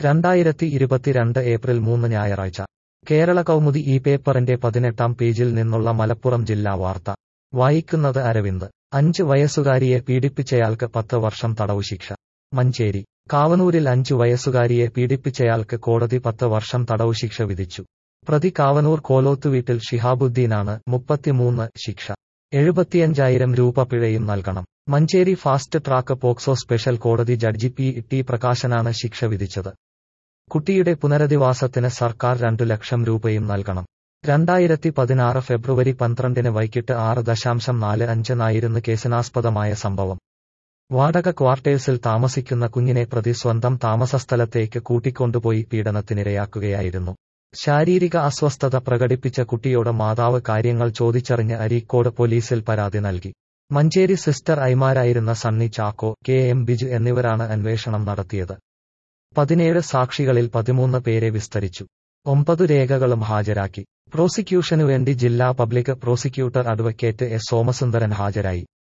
രണ്ടായിരത്തി ഇരുപത്തിരണ്ട് ഏപ്രിൽ മൂന്ന് ഞായറാഴ്ച കേരള കൗമുദി ഈ പേപ്പറിന്റെ പതിനെട്ടാം പേജിൽ നിന്നുള്ള മലപ്പുറം ജില്ലാ വാർത്ത വായിക്കുന്നത് അരവിന്ദ് അഞ്ച് വയസ്സുകാരിയെ പീഡിപ്പിച്ചയാൾക്ക് പത്ത് വർഷം തടവു ശിക്ഷ മഞ്ചേരി കാവനൂരിൽ അഞ്ചു വയസ്സുകാരിയെ പീഡിപ്പിച്ചയാൾക്ക് കോടതി പത്ത് വർഷം തടവു ശിക്ഷ വിധിച്ചു പ്രതി കാവനൂർ കോലോത്തുവീട്ടിൽ ഷിഹാബുദ്ദീനാണ് മുപ്പത്തിമൂന്ന് ശിക്ഷ എഴുപത്തിയഞ്ചായിരം രൂപ പിഴയും നൽകണം Manjeri fast track POCSO special കോടതി ജഡ്ജി പി ടി പ്രകാശനാണ് ശിക്ഷ വിധിച്ചത് കുട്ടിയുടെ പുനരധിവാസത്തിന് സർക്കാർ രണ്ടു ലക്ഷം രൂപയും നൽകണം രണ്ടായിരത്തി പതിനാറ് ഫെബ്രുവരി പന്ത്രണ്ടിന് വൈകിട്ട് ആറ് ദശാംശം നാല് അഞ്ചിനായിരുന്നു കേസിനാസ്പദമായ സംഭവം വാടക ക്വാർട്ടേഴ്സിൽ താമസിക്കുന്ന കുഞ്ഞിനെ പ്രതി സ്വന്തം താമസസ്ഥലത്തേക്ക് കൂട്ടിക്കൊണ്ടുപോയി പീഡനത്തിനിരയാക്കുകയായിരുന്നു ശാരീരിക അസ്വസ്ഥത പ്രകടിപ്പിച്ച കുട്ടിയോട് മാതാവ് കാര്യങ്ങൾ ചോദിച്ചറിഞ്ഞ് അരീക്കോട് പോലീസിൽ പരാതി നൽകി മഞ്ചേരി സിസ്റ്റർ ഐമാരായിരുന്ന സണ്ണി ചാക്കോ കെ എം ബിജു എന്നിവരാണ് അന്വേഷണം നടത്തിയത് പതിനേഴ് സാക്ഷികളിൽ പതിമൂന്ന് പേരെ വിസ്തരിച്ചു ഒമ്പതു രേഖകളും ഹാജരാക്കി പ്രോസിക്യൂഷനുവേണ്ടി ജില്ലാ public prosecutor advocate S Somasundaran ഹാജരായി